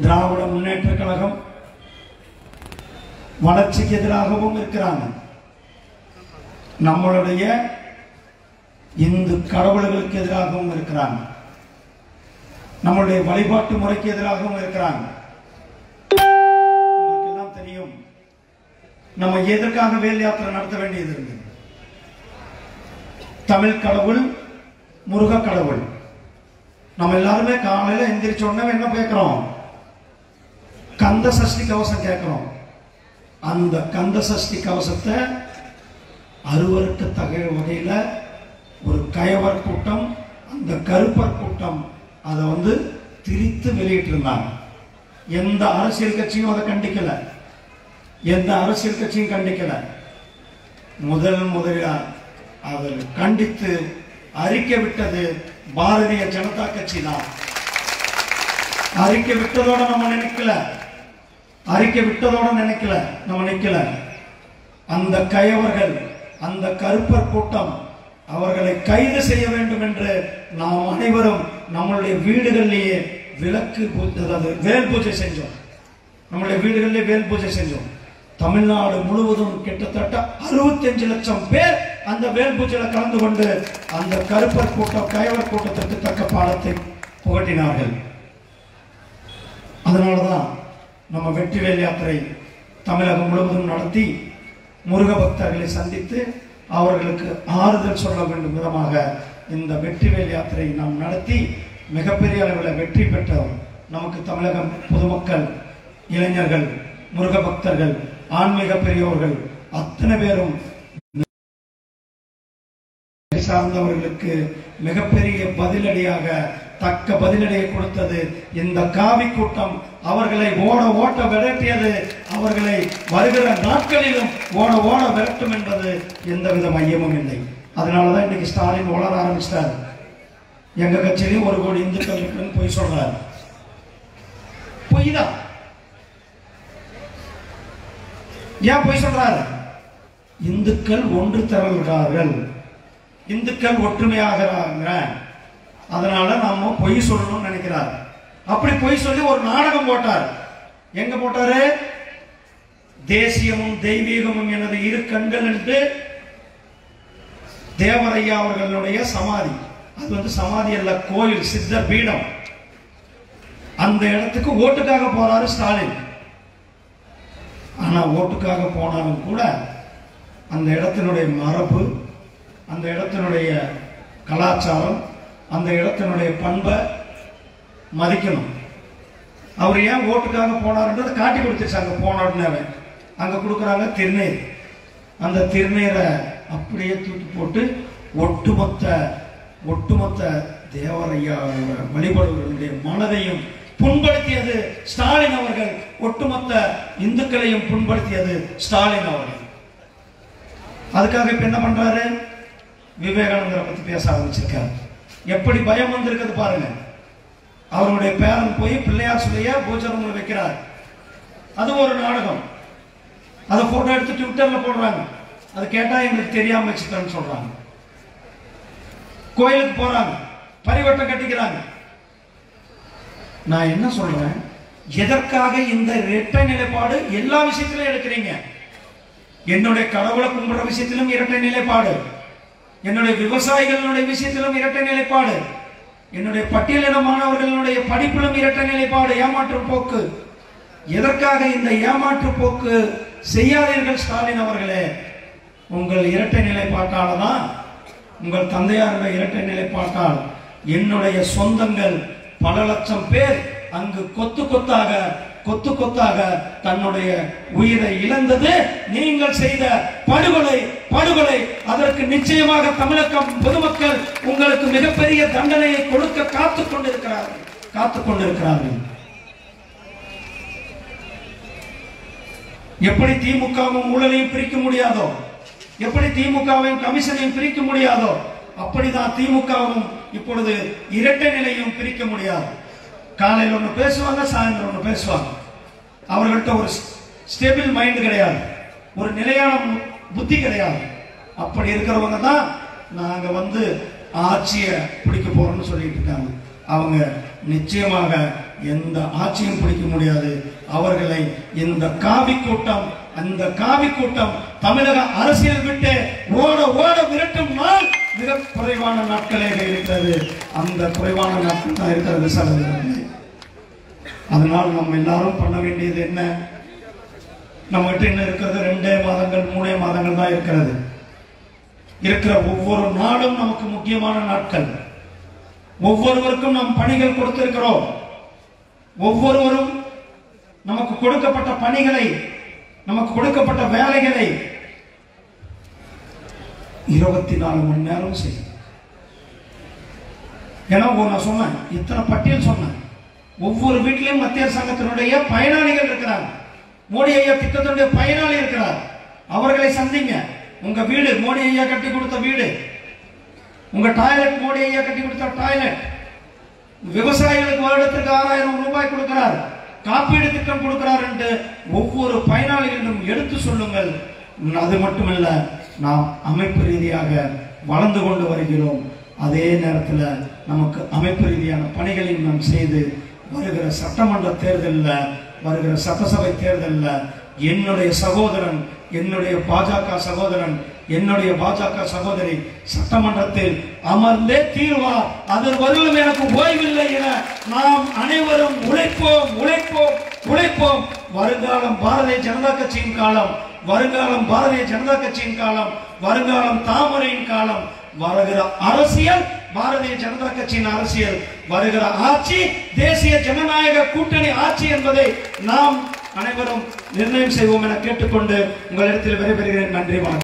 திராவிட முன்னேற்ற கழகம் வளர்ச்சிக்கு எதிராகவும் இருக்கிறாங்க நம்மளுடைய இந்து கடவுள்களுக்கு எதிராகவும் இருக்கிறாங்க நம்மளுடைய வழிபாட்டு முறைக்கு எதிராகவும் இருக்கிறாங்க உங்களுக்கு எல்லாம் தெரியும் நம்ம எதற்காக வேல் யாத்திரை நடத்த வேண்டியது இருந்தது தமிழ் கடவுள் முருக கடவுள் நம்ம எல்லாருமே காலையில எந்திரிச்ச உடனே என்ன கேட்கிறோம் கந்த சஷ்டி கவசம் கேட்கிறோம் அந்த கந்த சஷ்டி கவசத்தை அறுவருக்கு தகைய வகையில ஒரு கயவர் கூட்டம் அந்த கருப்பர் கூட்டம் அதை வந்து திரித்து வெளியிட்டிருந்தாங்க எந்த அரசியல் கட்சியும் அதை கண்டிக்கல எந்த அரசியல் கட்சியும் கண்டிக்கல முதல் முதலில் அதை கண்டித்து அறிக்கை விட்டது பாரதிய ஜனதா கட்சி தான் அறிக்கை விட்டதோட நம்ம நினைக்கல அறிக்கை விட்டதோட நினைக்கல நம்ம நிக்கல அந்த கயவர்கள் அந்த கருப்பர் கூட்டம் அவர்களை கைது செய்ய வேண்டும் என்று நாம் அனைவரும் நம்மளுடைய வீடுகளிலேயே விளக்கு பூ- அதாவது வேல் பூஜை செஞ்சோம் நம்முடைய வீடுகளிலே வேல் பூஜை செஞ்சோம் தமிழ்நாடு முழுவதும் கிட்டத்தட்ட 65 லட்சம் பேர் அந்த வேல் பூஜையில கலந்து கொண்டு அந்த கருப்பர் கூட்டம் கயவர் கூட்டத்திற்கு தக்க பாடத்தை புகட்டினார்கள் அதனாலதான் நம்ம வெற்றிவேல் யாத்திரை தமிழகம் முழுவதும் நடத்தி முருக பக்தர்களை சந்தித்து அவர்களுக்கு ஆறுதல் சொல்ல வேண்டும் விதமாக இந்த வெற்றிவேல் யாத்திரை நாம் நடத்தி மிகப்பெரிய அளவில் வெற்றி பெற்றோம் நமக்கு தமிழகம் பொதுமக்கள் இளைஞர்கள் முருக பக்தர்கள் ஆன்மீக பெரியோர்கள் அத்தனை பேரும் சார்ந்தவர்களுக்கு மிகப்பெரிய பதிலடியாக தக்க பதிலடியை கொடுத்தது இந்த காவி கூட்டம் அவர்களை ஓட ஓட்ட விரட்டியது அவர்களை வருகிற நாட்களிலும் ஓட ஓட விரட்டும் என்பது எந்தவித மையமும் இல்லை அதனாலதான் இன்னைக்கு ஸ்டாலின் வளர ஆரம்பிச்சிட்டார் எங்க கட்சியிலையும் ஒரு கோடி இந்துக்கள் இருக்குன்னு போய் சொல்றாரு பொய் தான் ஏன் பொய் சொல்றாரு இந்துக்கள் ஒன்று திரள்கிறார்கள் இந்துக்கள் ஒற்றுமையாகிறாங்க அதனால நாம பொய் சொல்லணும்னு நினைக்கிறார் அப்படி பொய் சொல்லி ஒரு நாடகம் போட்டார் எங்க போட்டாரு தேசியமும் தெய்வீகமும் எனது இரு கண்கள் என்று தேவரையா அவர்களுடைய சமாதி அது வந்து சமாதி அல்ல கோயில் சித்த பீடம் அந்த இடத்துக்கு ஓட்டுக்காக போறாரு ஸ்டாலின் ஆனா ஓட்டுக்காக போனாலும் கூட அந்த இடத்தினுடைய மரபு அந்த இடத்தினுடைய கலாச்சாரம் அந்த இடத்தினுடைய பண்பை மதிக்கணும் அவர் ஏன் ஓட்டுக்காக போனாருன்றதை காட்டி கொடுத்துருச்சு அங்க போன உடனே அங்க கொடுக்குறாங்க திருநீர் அந்த திருநீரை அப்படியே தூக்கி போட்டு ஒட்டுமொத்த ஒட்டுமொத்த தேவரையா வழிபடுவர்களுடைய மனதையும் புண்படுத்தியது ஸ்டாலின் அவர்கள் ஒட்டுமொத்த இந்துக்களையும் புண்படுத்தியது ஸ்டாலின் அவர்கள் அதுக்காக இப்ப என்ன பண்றாரு விவேகானந்தரை பத்தி பேச ஆரம்பிச்சிருக்காரு எப்படி பயம் வந்திருக்குது பாருங்க அவருடைய பேரன் போய் பிள்ளையார் சொல்லிய பூஜை ரூம்ல வைக்கிறார் அது ஒரு நாடகம் அதை போட்டோ எடுத்து ட்விட்டர்ல போடுறாங்க அது கேட்டா எங்களுக்கு தெரியாம வச்சுட்டேன்னு சொல்றாங்க கோயிலுக்கு போறாங்க பரிவட்டம் கட்டிக்கிறாங்க நான் என்ன சொல்றேன் எதற்காக இந்த இரட்டை நிலைப்பாடு எல்லா விஷயத்திலும் எடுக்கிறீங்க என்னுடைய கடவுளை கும்பிடுற விஷயத்திலும் இரட்டை நிலைப்பாடு என்னுடைய விவசாயிகளுடைய விஷயத்திலும் இரட்டை நிலைப்பாடு என்னுடைய பட்டியலின மாணவர்களுடைய படிப்பிலும் இரட்டை நிலைப்பாடு ஏமாற்று போக்கு எதற்காக இந்த ஏமாற்று போக்கு செய்யாதீர்கள் ஸ்டாலின் அவர்களே உங்கள் இரட்டை நிலைப்பாட்டால தான் உங்கள் தந்தையாருடைய இரட்டை நிலைப்பாட்டால் என்னுடைய சொந்தங்கள் பல லட்சம் பேர் அங்கு கொத்து கொத்தாக கொத்து கொத்தாக தன்னுடைய உயிரை இழந்தது நீங்கள் செய்த படுகொலை படுகொலை அதற்கு நிச்சயமாக தமிழகம் பொதுமக்கள் உங்களுக்கு மிகப்பெரிய தண்டனையை கொடுக்க காத்துக் கொண்டிருக்கிறார்கள் காத்துக் கொண்டிருக்கிறார்கள் எப்படி திமுகவும் ஊழலையும் பிரிக்க முடியாதோ எப்படி திமுகவையும் கமிஷனையும் பிரிக்க முடியாதோ அப்படிதான் திமுகவும் இப்பொழுது இரட்டை நிலையும் பிரிக்க முடியாது காலையில் ஒன்று பேசுவாங்க சாயந்தரம் ஒன்று பேசுவாங்க அவர்கள்ட்ட ஒரு ஸ்டேபிள் மைண்ட் கிடையாது ஒரு நிலையான மு- புத்தி கிடையாது அப்படி இருக்கிறவங்க தான் நாங்க வந்து ஆட்சியை பிடிக்க போறோம்னு சொல்லிட்டு இருக்காங்க அவங்க நிச்சயமாக எந்த ஆட்சியும் பிடிக்க முடியாது அவர்களை இந்த காவி கூட்டம் அந்த காவி கூட்டம் தமிழக அரசியல் விட்டு ஓட ஓட விரட்டும் நாள் மிக குறைவான நாட்களே இருக்கிறது அந்த குறைவான நாட்கள் தான் இருக்கிறது சகோதரர்களே அதனால் நம்ம எல்லாரும் பண்ண வேண்டியது என்ன நம்ம கிட்ட என்ன இருக்கிறது ரெண்டே மாதங்கள் மூணே மாதங்கள் தான் இருக்கிறது இருக்கிற ஒவ்வொரு நாளும் நமக்கு முக்கியமான நாட்கள் ஒவ்வொருவருக்கும் நாம் பணிகள் கொடுத்திருக்கிறோம் ஒவ்வொருவரும் நமக்கு கொடுக்கப்பட்ட பணிகளை நமக்கு கொடுக்கப்பட்ட வேலைகளை இருபத்தி நாலு மணி நேரம் செய்யும் ஏன்னா ஓ, நான் சொன்னேன் இத்தனை பட்டியல் சொன்னேன் ஒவ்வொரு வீட்டிலையும் மத்திய சங்கத்தினுடைய பயனாளிகள் இருக்கிறாங்க மோடி ஐயா திட்டத்தினுடைய பயனாளி இருக்கிறார் அவர்களை சந்திங்க உங்க வீடு மோடி ஐயா கட்டி கொடுத்த வீடு உங்க டாய்லெட் மோடி ஐயா கட்டி கொடுத்த டாய்லெட் விவசாயிகளுக்கு வருடத்திற்கு ஆறாயிரம் ரூபாய் கொடுக்கிறார் காப்பீடு திட்டம் கொடுக்கிறார் என்று ஒவ்வொரு பயனாளிகளிடம் எடுத்து சொல்லுங்கள் அது மட்டுமல்ல நாம் அமைப்பு ரீதியாக வளர்ந்து கொண்டு வருகிறோம் அதே நேரத்தில் நமக்கு அமைப்பு ரீதியான பணிகளையும் நாம் செய்து வருகிற சட்டமன்ற தேர்தலில் வருகிற சட்டசபை தேர்தலில் என்னுடைய சகோதரன் என்னுடைய பாஜக சகோதரன் என்னுடைய பாஜக சகோதரி சட்டமன்றத்தில் அமர்ந்தே தீர்வார் அது வருடம் எனக்கு ஓய்வில்லை என நாம் அனைவரும் உழைப்போம் உழைப்போம் உழைப்போம் வருங்காலம் பாரதிய ஜனதா கட்சியின் காலம் வருங்காலம் பாரதிய ஜனதா கட்சியின் காலம் வருங்காலம் தாமரையின் காலம் வருகிற அரசியல் பாரதிய ஜனதா கட்சியின் அரசியல் வருகிற ஆட்சி தேசிய ஜனநாயக கூட்டணி ஆட்சி என்பதை நாம் அனைவரும் நிர்ணயம் செய்வோம் என கேட்டுக்கொண்டு உங்களிடத்தில் விடைபெறுகிறேன் நன்றி வணக்கம்